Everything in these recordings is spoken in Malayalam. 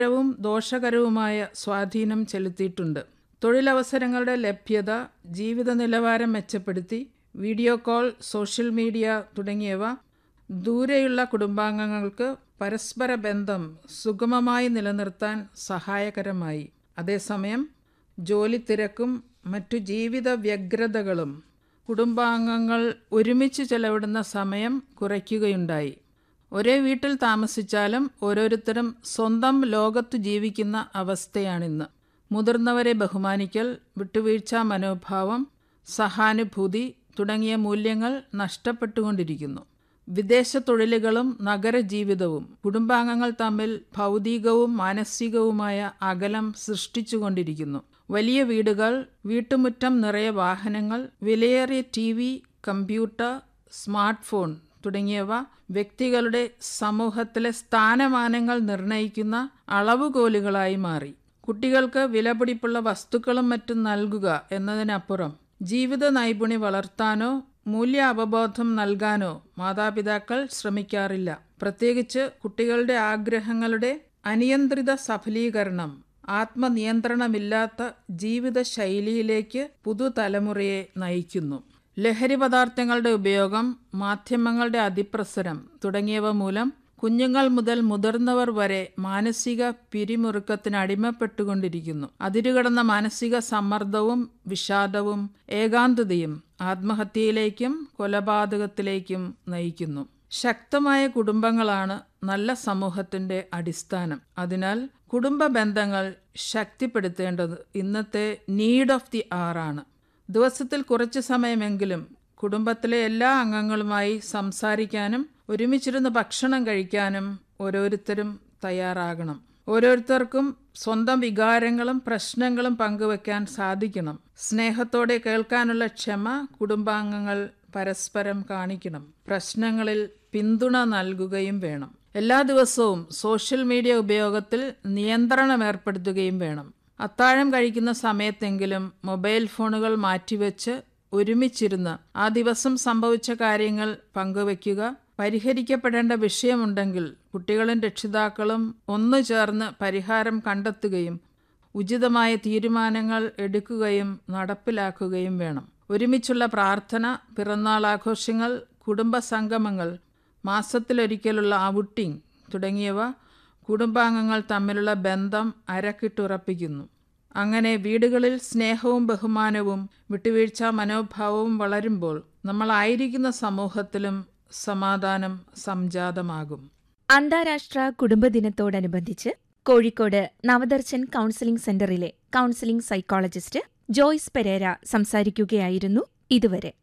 വും ദോഷകരവുമായ സ്വാധീനം ചെലുത്തിയിട്ടുണ്ട് തൊഴിലവസരങ്ങളുടെ ലഭ്യത ജീവിത നിലവാരം മെച്ചപ്പെടുത്തി വീഡിയോ കോൾ സോഷ്യൽ മീഡിയ തുടങ്ങിയവ ദൂരെയുള്ള കുടുംബാംഗങ്ങൾക്ക് പരസ്പര ബന്ധം സുഗമമായി നിലനിർത്താൻ സഹായകരമായി അതേസമയം ജോലി തിരക്കും മറ്റു ജീവിത വ്യഗ്രതകളും കുടുംബാംഗങ്ങൾ ഒരുമിച്ച് ചെലവിടുന്ന സമയം കുറയ്ക്കുകയുണ്ടായി ഒരേ വീട്ടിൽ താമസിച്ചാലും ഓരോരുത്തരും സ്വന്തം ലോകത്തു ജീവിക്കുന്ന അവസ്ഥയാണിന്ന് മുതിർന്നവരെ ബഹുമാനിക്കൽ വിട്ടുവീഴ്ച മനോഭാവം സഹാനുഭൂതി തുടങ്ങിയ മൂല്യങ്ങൾ നഷ്ടപ്പെട്ടുകൊണ്ടിരിക്കുന്നു വിദേശ തൊഴിലുകളും നഗരജീവിതവും കുടുംബാംഗങ്ങൾ തമ്മിൽ ഭൗതികവും മാനസികവുമായ അകലം സൃഷ്ടിച്ചുകൊണ്ടിരിക്കുന്നു വലിയ വീടുകൾ വീട്ടുമുറ്റം നിറയെ വാഹനങ്ങൾ വിലയേറിയ T V computer smart phone തുടങ്ങിയവ വ്യക്തികളുടെ സമൂഹത്തിലെ സ്ഥാനമാനങ്ങൾ നിർണയിക്കുന്ന അളവുകോലുകളായി മാറി കുട്ടികൾക്ക് വിലപിടിപ്പുള്ള വസ്തുക്കളും മറ്റും നൽകുക എന്നതിനപ്പുറം ജീവിത നൈപുണി വളർത്താനോ മൂല്യ അവബോധം നൽകാനോ മാതാപിതാക്കൾ ശ്രമിക്കാറില്ല പ്രത്യേകിച്ച് കുട്ടികളുടെ ആഗ്രഹങ്ങളുടെ അനിയന്ത്രിത സഫലീകരണം ആത്മനിയന്ത്രണമില്ലാത്ത ജീവിത ശൈലിയിലേക്ക് പുതുതലമുറയെ നയിക്കുന്നു ലഹരി പദാർത്ഥങ്ങളുടെ ഉപയോഗം മാധ്യമങ്ങളുടെ അതിപ്രസരം തുടങ്ങിയവ മൂലം കുഞ്ഞുങ്ങൾ മുതൽ മുതിർന്നവർ വരെ മാനസിക പിരിമുറുക്കത്തിന് അടിമപ്പെട്ടുകൊണ്ടിരിക്കുന്നു അതിരുകടന്ന മാനസിക സമ്മർദ്ദവും വിഷാദവും ഏകാന്തതയും ആത്മഹത്യയിലേക്കും കൊലപാതകത്തിലേക്കും നയിക്കുന്നു ശക്തമായ കുടുംബങ്ങളാണ് നല്ല സമൂഹത്തിന്റെ അടിസ്ഥാനം അതിനാൽ കുടുംബ ബന്ധങ്ങൾ ശക്തിപ്പെടുത്തേണ്ടത് ഇന്നത്തെ നീഡ് ഓഫ് ദി ആണ് ദിവസത്തിൽ കുറച്ച് സമയമെങ്കിലും കുടുംബത്തിലെ എല്ലാ അംഗങ്ങളുമായി സംസാരിക്കാനും ഒരുമിച്ചിരുന്ന് ഭക്ഷണം കഴിക്കാനും ഓരോരുത്തരും തയ്യാറാകണം ഓരോരുത്തർക്കും സ്വന്തം വികാരങ്ങളും പ്രശ്നങ്ങളും പങ്കുവെക്കാൻ സാധിക്കണം സ്നേഹത്തോടെ കേൾക്കാനുള്ള ക്ഷമ കുടുംബാംഗങ്ങൾ പരസ്പരം കാണിക്കണം പ്രശ്നങ്ങളിൽ പിന്തുണ നൽകുകയും വേണം എല്ലാ ദിവസവും സോഷ്യൽ മീഡിയ ഉപയോഗത്തിൽ നിയന്ത്രണം ഏർപ്പെടുത്തുകയും വേണം അത്താഴം കഴിക്കുന്ന സമയത്തെങ്കിലും മൊബൈൽ ഫോണുകൾ മാറ്റിവെച്ച് ഒരുമിച്ചിരുന്ന് ആ ദിവസം സംഭവിച്ച കാര്യങ്ങൾ പങ്കുവെക്കുക പരിഹരിക്കപ്പെടേണ്ട വിഷയമുണ്ടെങ്കിൽ കുട്ടികളും രക്ഷിതാക്കളും ഒന്നു ചേർന്ന് പരിഹാരം കണ്ടെത്തുകയും ഉചിതമായ തീരുമാനങ്ങൾ എടുക്കുകയും നടപ്പിലാക്കുകയും വേണം ഒരുമിച്ചുള്ള പ്രാർത്ഥന പിറന്നാൾ ആഘോഷങ്ങൾ കുടുംബ സംഗമങ്ങൾ മാസത്തിലൊരിക്കലുള്ള ഔട്ടിംഗ് തുടങ്ങിയവ കുടുംബാംഗങ്ങൾ തമ്മിലുള്ള ബന്ധം അരക്കിട്ടുറപ്പിക്കുന്നു അങ്ങനെ വീടുകളിൽ സ്നേഹവും ബഹുമാനവും വിട്ടുവീഴ്ച മനോഭാവവും വളരുമ്പോൾ നമ്മളായിരിക്കുന്ന സമൂഹത്തിലും സമാധാനം സംജാതമാകും അന്താരാഷ്ട്ര കുടുംബദിനത്തോടനുബന്ധിച്ച് കോഴിക്കോട് നവദർശൻ കൗൺസിലിംഗ് സെന്ററിലെ കൗൺസിലിംഗ് സൈക്കോളജിസ്റ്റ് ജോയ്സ് പെരേര സംസാരിക്കുകയായിരുന്നു ഇതുവരെ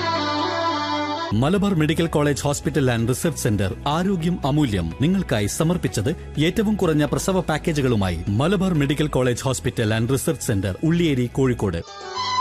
Malabar medical college hospital and research centre ആരോഗ്യം അമൂല്യം നിങ്ങൾക്കായി സമർപ്പിച്ചത് ഏറ്റവും കുറഞ്ഞ പ്രസവ പാക്കേജുകളുമായി Malabar medical college hospital and research centre Ulliyeri Kozhikode